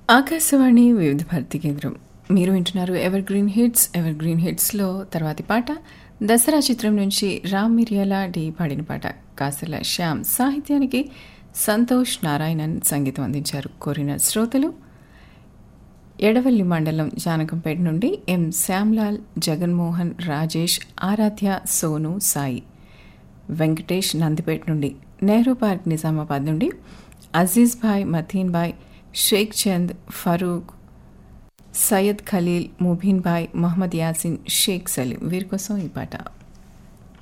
ఆకాశవాణి వివిధ భారతి కేంద్రం మీరు వింటున్నారు evergreen hits evergreen హిట్స్లో తర్వాతి పాట దసరా చిత్రం నుంచి రామ్ మిర్యాల డి పాడిన పాట కాసల శ్యామ్ సాహిత్యానికి సంతోష్ నారాయణన్ సంగీతం అందించారు కోరిన శ్రోతలు ఎడవల్లి మండలం జానకంపేట నుండి ఎం శ్యామ్లాల్ జగన్మోహన్ రాజేష్ ఆరాధ్య సోను సాయి వెంకటేష్ నందిపేట నుండి నెహ్రూ పార్క్ నిజామాబాద్ నుండి అజీజ్ భాయ్ మతీన్ భాయ్ షేక్ చంద్ ఫరూక్ సయ్యద్ ఖలీల్ ముబీన్ భాయ్ మహమ్మద్ యాసిన్ షేక్ సలీం వీరి కోసం ఈ పాట